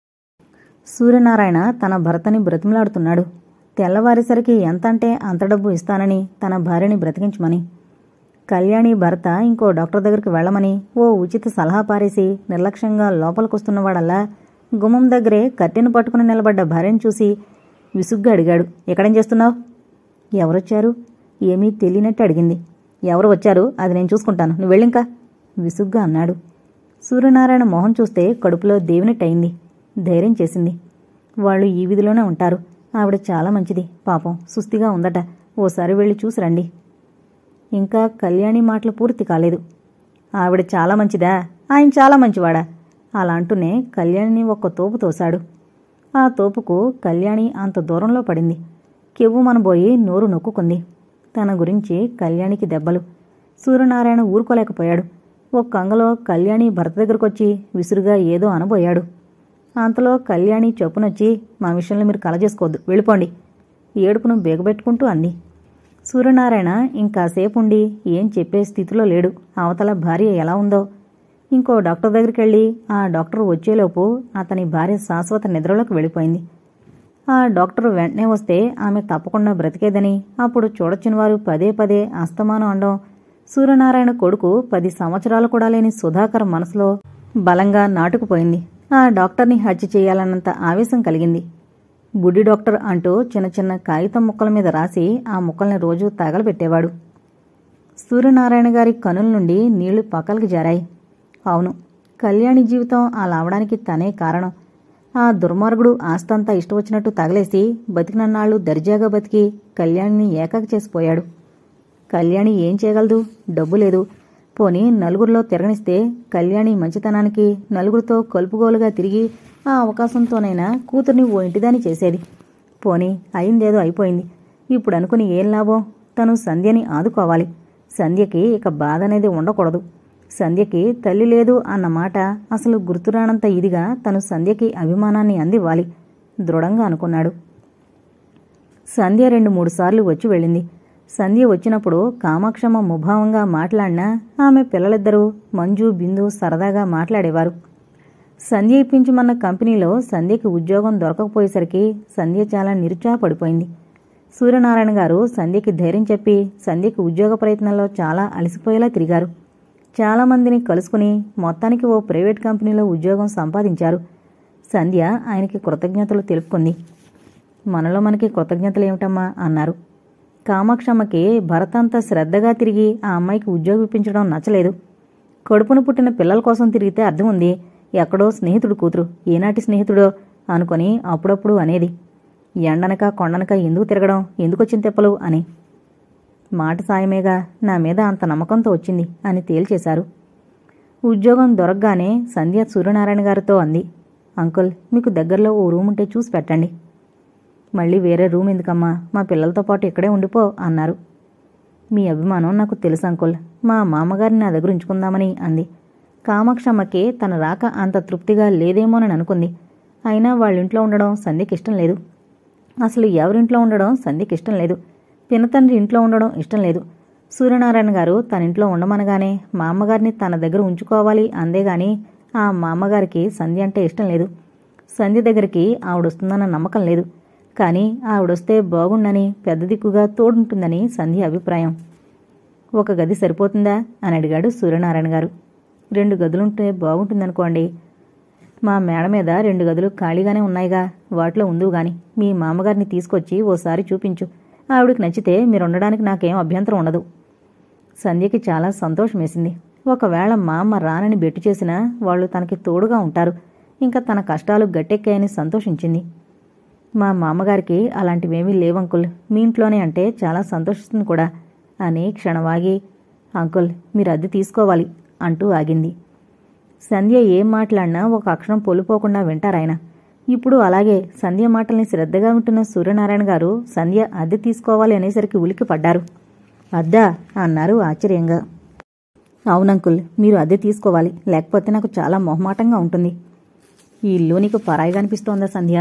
సూర్యనారాయణ తన భర్తని బ్రతిమలాడుతున్నాడు తెల్లవారేసరికి ఎంతంటే అంత డబ్బు ఇస్తానని తన భార్యని బ్రతికించమని కళ్యాణి భర్త ఇంకో డాక్టర్ దగ్గరికి వెళ్ళమని ఓ ఉచిత సలహా పారేసి నిర్లక్ష్యంగా లోపలికొస్తున్నవాడల్లా గుమ్మం దగ్గరే కట్టెను పట్టుకుని నిలబడ్డ భార్యను చూసి విసుగ్గా అడిగాడు ఎక్కడేం చేస్తున్నావు ఎవరొచ్చారు ఏమీ తెలియనట్టు అడిగింది ఎవరు వచ్చారు అది నేను చూసుకుంటాను నువ్వు వెళ్ళింకా విసుగ్గా అన్నాడు సూర్యనారాయణ మొహం చూస్తే కడుపులో దేవినట్టయింది ధైర్యం చేసింది వాళ్ళు ఈ వీధిలోనే ఉంటారు ఆవిడ చాలా మంచిది పాపం సుస్థిగా ఉందట ఓసారి వెళ్ళి చూసి రండి ఇంకా కళ్యాణి మాటలు పూర్తి కాలేదు ఆవిడ చాలా మంచిదా ఆయన చాలా మంచివాడా అలా అంటూనే కళ్యాణిని ఒక్క తోపు తోశాడు ఆ తోపుకు కళ్యాణి అంత దూరంలో పడింది కెవ్వు మనబోయి నోరు నొక్కుకుంది తన గురించి కళ్యాణికి దెబ్బలు సూర్యనారాయణ ఊరుకోలేకపోయాడు ఒక్క అంగలో కళ్యాణి భర్త దగ్గరకొచ్చి విసురుగా ఏదో అనబోయాడు అంతలో కళ్యాణి చొప్పునొచ్చి మా విషయంలో మీరు కలజేసుకోవద్దు వెళ్ళిపోండి ఏడుపును బేగబెట్టుకుంటూ అంది సూర్యనారాయణ ఇంకాసేపు ఉండి ఏం చెప్పే స్థితిలో లేడు అవతల భార్య ఎలా ఉందో ఇంకో డాక్టర్ దగ్గరికి వెళ్ళి ఆ డాక్టర్ వచ్చేలోపు అతని భార్య శాశ్వత నిద్రలోకి వెళ్ళిపోయింది ఆ డాక్టర్ వెంటనే వస్తే ఆమె తప్పకుండా బ్రతికేదని అప్పుడు చూడొచ్చిన వారు పదే పదే అస్తమానం అండం సూర్యనారాయణ కొడుకు పది సంవత్సరాలు కూడా లేని సుధాకర్ మనసులో బలంగా నాటుకుపోయింది ఆ డాక్టర్ని హత్య చేయాలన్నంత ఆవేశం కలిగింది బుడ్డి డాక్టర్ అంటూ చిన్న చిన్న కాగితం ముక్కల మీద రాసి ఆ ముక్కల్ని రోజూ తగలబెట్టేవాడు సూర్యనారాయణ గారి కనుల నుండి నీళ్లు పక్కలకి జారాయి అవును కళ్యాణి జీవితం అలా అవడానికి తనే కారణం ఆ దుర్మార్గుడు ఆస్తంతా ఇష్టవచ్చినట్టు తగలేసి బతికినన్నాళ్ళు దర్జాగా బతికి కళ్యాణిని ఏకాకి చేసిపోయాడు కళ్యాణి ఏం చేయగలదు డబ్బు లేదు పోనీ నలుగురిలో తిరగనిస్తే కళ్యాణి మంచితనానికి నలుగురితో కలుపుగోలుగా తిరిగి ఆ అవకాశంతోనైనా కూతుర్ని ఓ ఇంటిదాని చేసేది పోనీ అయిందేదో అయిపోయింది ఇప్పుడు అనుకుని ఏం లాభం తను సంధ్యని ఆదుకోవాలి సంధ్యకి ఇక బాధ అనేది ఉండకూడదు సంధ్యకి తల్లి లేదు అన్న మాట అసలు గుర్తురానంత ఇదిగా తను సంధ్యకి అభిమానాన్ని అందివ్వాలి దృఢంగా అనుకున్నాడు సంధ్య రెండు మూడు సార్లు వచ్చి వెళ్ళింది సంధ్య వచ్చినప్పుడు కామాక్షమ్మ ముభావంగా మాట్లాడినా ఆమె పిల్లలిద్దరూ మంజు బిందు సరదాగా మాట్లాడేవారు సంధ్య ఇప్పించమన్న కంపెనీలో సంధ్యకి ఉద్యోగం దొరకకపోయేసరికి సంధ్య చాలా నిరుత్సాహపడిపోయింది సూర్యనారాయణ గారు సంధ్యకి ధైర్యం చెప్పి సంధ్యకి ఉద్యోగ ప్రయత్నంలో చాలా అలసిపోయేలా తిరిగారు చాలా మందిని కలుసుకుని మొత్తానికి ఓ ప్రైవేట్ కంపెనీలో ఉద్యోగం సంపాదించారు సంధ్య ఆయనకి కృతజ్ఞతలు తెలుపుకుంది మనలో మనకి కృతజ్ఞతలు ఏమిటమ్మా అన్నారు కామాక్షమ్మకి భరత్ అంత శ్రద్ధగా తిరిగి ఆ అమ్మాయికి ఉద్యోగం ఇప్పించడం నచ్చలేదు కడుపున పుట్టిన పిల్లల కోసం తిరిగితే అర్థం ఉంది ఎక్కడో స్నేహితుడు కూతురు ఏనాటి స్నేహితుడో అనుకొని అప్పుడప్పుడు అనేది ఎండనక కొండనక ఎందుకు తిరగడం ఎందుకొచ్చిన తెప్పలు అని మాట సాయమేగా నా మీద అంత నమ్మకంతో వచ్చింది అని తేల్చేశారు ఉద్యోగం దొరకగానే సంధ్య సూర్యనారాయణ గారితో అంది అంకుల్ మీకు దగ్గరలో ఓ రూమ్ ఉంటే చూసి పెట్టండి మళ్ళీ వేరే రూమ్ ఎందుకమ్మా మా పిల్లలతో పాటు ఇక్కడే ఉండిపో అన్నారు మీ అభిమానం నాకు తెలుసు అంకుల్ మా మామగారిని నా దగ్గర ఉంచుకుందామని అంది కామాక్షమ్మకి తన రాక అంత తృప్తిగా లేదేమోనని అనుకుంది అయినా వాళ్ళింట్లో ఉండడం సంధ్యకి ఇష్టం లేదు అసలు ఎవరింట్లో ఉండడం సంధ్యకి ఇష్టం లేదు పినతండ్రి ఇంట్లో ఉండడం ఇష్టం లేదు సూర్యనారాయణ గారు తన ఇంట్లో ఉండమనగానే మా అమ్మగారిని తన దగ్గర ఉంచుకోవాలి అందేగాని ఆ మా అమ్మగారికి సంధ్య అంటే ఇష్టం లేదు సంధ్య దగ్గరికి ఆవిడొస్తుందన్న నమ్మకం లేదు కానీ ఆవిడొస్తే బాగుండని పెద్ద దిక్కుగా తోడుంటుందని సంధ్య అభిప్రాయం ఒక గది సరిపోతుందా అని అడిగాడు సూర్యనారాయణ గారు రెండు గదులుంటే బాగుంటుందనుకోండి మా మేడ మీద రెండు గదులు ఖాళీగానే ఉన్నాయిగా వాటిలో ఉందువు గాని మీ మామగారిని తీసుకొచ్చి ఓసారి చూపించు ఆవిడికి నచ్చితే మీరు ఉండడానికి నాకేం అభ్యంతరం ఉండదు సంధ్యకి చాలా సంతోషం వేసింది ఒకవేళ మా అమ్మ రానని బెట్టు చేసినా వాళ్ళు తనకి తోడుగా ఉంటారు ఇంకా తన కష్టాలు గట్టెక్కాయని సంతోషించింది మా మామగారికి అలాంటివేమీ లేవంకుల్ మీ ఇంట్లోనే అంటే చాలా సంతోషిస్తుంది కూడా అని క్షణవాగి అంకుల్ మీరు అద్దె తీసుకోవాలి అంటూ ఆగింది సంధ్య ఏం మాట్లాడినా ఒక అక్షరం పొలిపోకుండా వింటారాయన ఇప్పుడు అలాగే సంధ్య మాటల్ని శ్రద్ధగా వింటున్న సూర్యనారాయణ గారు సంధ్య అద్దె తీసుకోవాలి అనేసరికి ఉలికి పడ్డారు అద్దా అన్నారు ఆశ్చర్యంగా అవునంకుల్ మీరు అద్దె తీసుకోవాలి లేకపోతే నాకు చాలా మొహమాటంగా ఉంటుంది ఈ ఇల్లు నీకు పరాయిగా అనిపిస్తోందా సంధ్య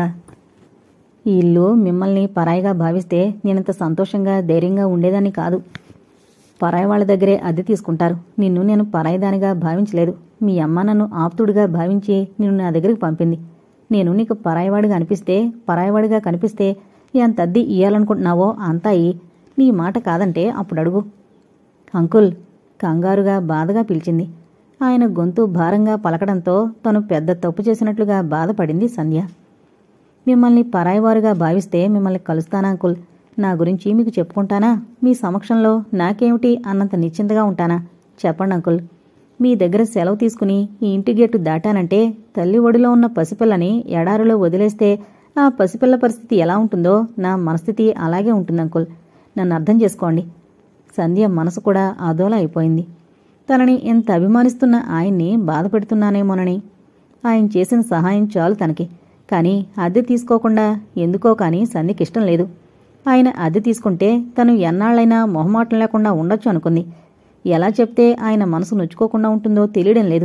ఈ ఇల్లు మిమ్మల్ని పరాయిగా భావిస్తే నేనంత సంతోషంగా ధైర్యంగా ఉండేదాన్ని కాదు పరాయి వాళ్ళ దగ్గరే అద్దె తీసుకుంటారు నిన్ను నేను పరాయిదానిగా భావించలేదు మీ అమ్మ నన్ను ఆప్తుడిగా భావించి నిన్ను నా దగ్గరికి పంపింది నేను నీకు పరాయివాడిగా అనిపిస్తే పరాయివాడిగా కనిపిస్తే ఎంత అద్దె ఇయ్యాలనుకుంటున్నావో అంతా ఇయ్యి నీ మాట కాదంటే అప్పుడు అడుగు అంకుల్ కంగారుగా బాధగా పిలిచింది ఆయన గొంతు భారంగా పలకడంతో తను పెద్ద తప్పు చేసినట్లుగా బాధపడింది సంధ్య మిమ్మల్ని పరాయివారుగా భావిస్తే మిమ్మల్ని కలుస్తానా అంకుల్ నా గురించి మీకు చెప్పుకుంటానా మీ సమక్షంలో నాకేమిటి అన్నంత నిశ్చింతగా ఉంటానా చెప్పండి అంకుల్ మీ దగ్గర సెలవు తీసుకుని ఈ ఇంటి గేటు దాటానంటే తల్లి ఒడిలో ఉన్న పసిపిల్లని ఎడారిలో వదిలేస్తే ఆ పసిపిల్ల పరిస్థితి ఎలా ఉంటుందో నా మనస్థితి అలాగే ఉంటుంది అంకుల్ నన్ను అర్థం చేసుకోండి సంధ్య మనసు కూడా అదోలా అయిపోయింది తనని ఎంత అభిమానిస్తున్న ఆయన్ని బాధ పెడుతున్నానేమోనని ఆయన చేసిన సహాయం చాలు తనకి కానీ అద్దె తీసుకోకుండా ఎందుకో కానీ సంధ్యకి ఇష్టం లేదు ఆయన అద్దె తీసుకుంటే తను ఎన్నాళ్ళైనా మొహమాటం లేకుండా ఉండొచ్చు అనుకుంది ఎలా చెప్తే ఆయన మనసు నొచ్చుకోకుండా ఉంటుందో తెలియడం లేదు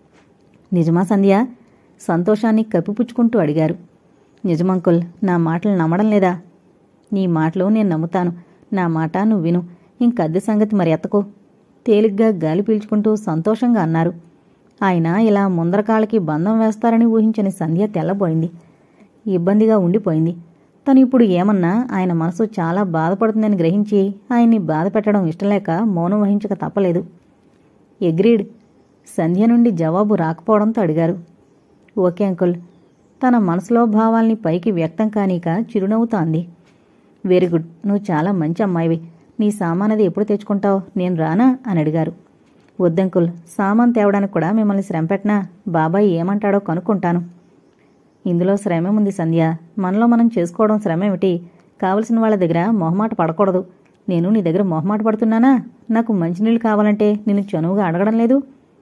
నిజమా సంధ్య సంతోషాన్ని కప్పిపుచ్చుకుంటూ అడిగారు నిజమంకుల్ నా మాటలు నమ్మడం లేదా నీ మాటలు నేను నమ్ముతాను నా మాట నువ్వు విను ఇంకద్దె సంగతి మరి ఎత్తకు తేలిగ్గా గాలి పీల్చుకుంటూ సంతోషంగా అన్నారు ఆయన ఇలా ముందరకాళ్ళకి బంధం వేస్తారని ఊహించని సంధ్య తెల్లబోయింది ఇబ్బందిగా ఉండిపోయింది తను ఇప్పుడు ఏమన్నా ఆయన మనసు చాలా బాధపడుతుందని గ్రహించి ఆయన్ని బాధ పెట్టడం ఇష్టంలేక మౌనం వహించక తప్పలేదు ఎగ్రీడ్ సంధ్య నుండి జవాబు రాకపోవడంతో అడిగారు ఓకే అంకుల్ తన మనసులో భావాల్ని పైకి వ్యక్తం కానీక చిరునవ్వుతో అంది వెరీ గుడ్ నువ్వు చాలా మంచి అమ్మాయివి నీ సామానది ఎప్పుడు తెచ్చుకుంటావు నేను రానా అని అడిగారు వద్దంకుల్ సామాన్ తేవడానికి కూడా మిమ్మల్ని శ్రమ పెట్టనా బాబాయ్ ఏమంటాడో కనుక్కుంటాను ఇందులో శ్రమేముంది సంధ్య మనలో మనం చేసుకోవడం శ్రమేమిటి కావలసిన వాళ్ళ దగ్గర మొహమాట పడకూడదు నేను నీ దగ్గర మొహమాట పడుతున్నానా నాకు మంచినీళ్ళు కావాలంటే నిన్ను చనువుగా అడగడం లేదు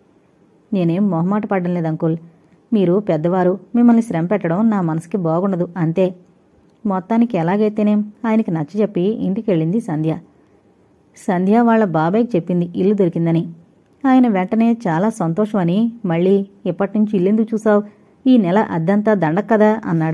నేనేం మొహమాట పడడం లేదు అంకుల్ మీరు పెద్దవారు మిమ్మల్ని శ్రమ పెట్టడం నా మనసుకి బాగుండదు అంతే మొత్తానికి ఎలాగైతేనేం ఆయనకి నచ్చజెప్పి ఇంటికి వెళ్ళింది సంధ్య సంధ్య వాళ్ళ బాబాయ్కి చెప్పింది ఇల్లు దొరికిందని ఆయన వెంటనే చాలా సంతోషమని మళ్ళీ ఎప్పటినుంచి ఇల్లెందుకు చూసావు ఈ నెల అద్దంతా దండక్ కదా అన్నాడు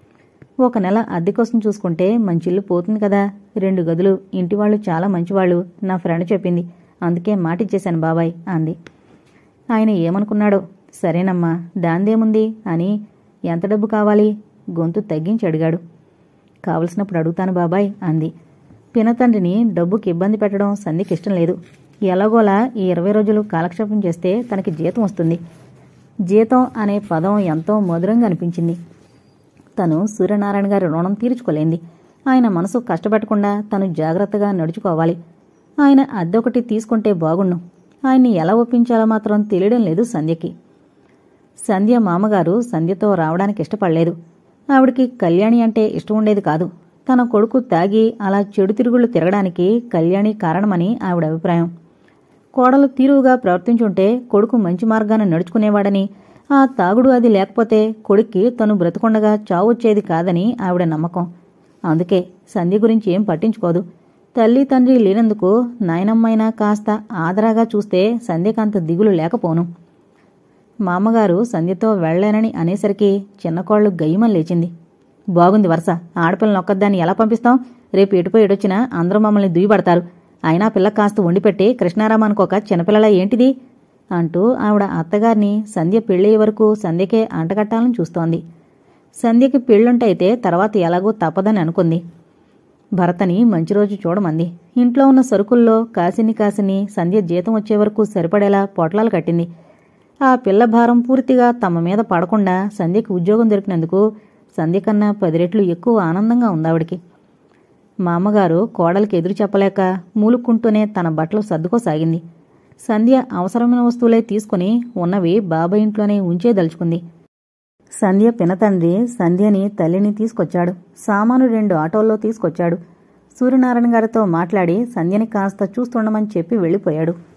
ఒక నెల అద్దె కోసం చూసుకుంటే మంచి ఇల్లు పోతుంది కదా రెండు గదులు ఇంటి వాళ్ళు చాలా మంచివాళ్ళు నా ఫ్రెండ్ చెప్పింది అందుకే మాటిచ్చేశాను బాబాయ్ అంది ఆయన ఏమనుకున్నాడో సరేనమ్మా దాందేముంది అని ఎంత డబ్బు కావాలి గొంతు తగ్గించి అడిగాడు కావలసినప్పుడు అడుగుతాను బాబాయ్ అంది పినతండ్రిని డబ్బుకి ఇబ్బంది పెట్టడం సంధికి ఇష్టం లేదు ఎలాగోలా ఈ ఇరవై రోజులు కాలక్షేపం చేస్తే తనకి జీతం వస్తుంది జీతం అనే పదం ఎంతో మధురంగా అనిపించింది తను సూర్యనారాయణ గారి రుణం తీర్చుకోలేంది ఆయన మనసు కష్టపెట్టకుండా తను జాగ్రత్తగా నడుచుకోవాలి ఆయన అద్దొకటి తీసుకుంటే బాగుండు ఆయన్ని ఎలా ఒప్పించాలో మాత్రం తెలియడం లేదు సంధ్యకి సంధ్య మామగారు సంధ్యతో రావడానికి ఇష్టపడలేదు ఆవిడికి కళ్యాణి అంటే ఇష్టం ఉండేది కాదు తన కొడుకు తాగి అలా చెడు తిరుగుళ్ళు తిరగడానికి కళ్యాణి కారణమని ఆవిడ అభిప్రాయం కోడలు తీరువుగా ప్రవర్తించుంటే కొడుకు మంచి మార్గాన నడుచుకునేవాడని ఆ తాగుడు అది లేకపోతే కొడుక్కి తను బ్రతుకుండగా చావొచ్చేది కాదని ఆవిడ నమ్మకం అందుకే సంధ్య గురించి ఏం పట్టించుకోదు తల్లి తండ్రి లేనందుకు నాయనమ్మైనా కాస్త ఆదరాగా చూస్తే సంధ్యకంత దిగులు లేకపోను మామగారు సంధ్యతో వెళ్లానని అనేసరికి చిన్నకోళ్లు గయ్యమని లేచింది బాగుంది వరుస ఆడపిల్లని ఒక్కదాన్ని ఎలా పంపిస్తాం రేపు ఎటుపోయి ఎడొచ్చినా అందరూ మమ్మల్ని దుయ్యబడతారు అయినా పిల్ల కాస్త వండిపెట్టి కృష్ణారామానికి ఒక చిన్నపిల్లల ఏంటిది అంటూ ఆవిడ అత్తగారిని సంధ్య పెళ్ళయ్యే వరకు సంధ్యకే అంటగట్టాలని చూస్తోంది సంధ్యకి పెళ్ళుంటైతే తర్వాత ఎలాగో తప్పదని అనుకుంది భరతని మంచి రోజు చూడమంది ఇంట్లో ఉన్న సరుకుల్లో కాసిని కాసిని సంధ్య జీతం వచ్చే వరకు సరిపడేలా పొట్లాలు కట్టింది ఆ పిల్ల భారం పూర్తిగా తమ మీద పడకుండా సంధ్యకి ఉద్యోగం దొరికినందుకు సంధ్య కన్నా పది రెట్లు ఎక్కువ ఆనందంగా ఉందావిడికి మా అమ్మగారు కోడలికి ఎదురు చెప్పలేక మూలుక్కుంటూనే తన బట్టలు సర్దుకోసాగింది సంధ్య అవసరమైన వస్తువులే తీసుకుని ఉన్నవి బాబాయ్ ఇంట్లోనే ఉంచేదలుచుకుంది సంధ్య పినతండ్రి సంధ్యని తల్లిని తీసుకొచ్చాడు సామాను రెండు ఆటోల్లో తీసుకొచ్చాడు సూర్యనారాయణ గారితో మాట్లాడి సంధ్యని కాస్త చూస్తుండమని చెప్పి వెళ్ళిపోయాడు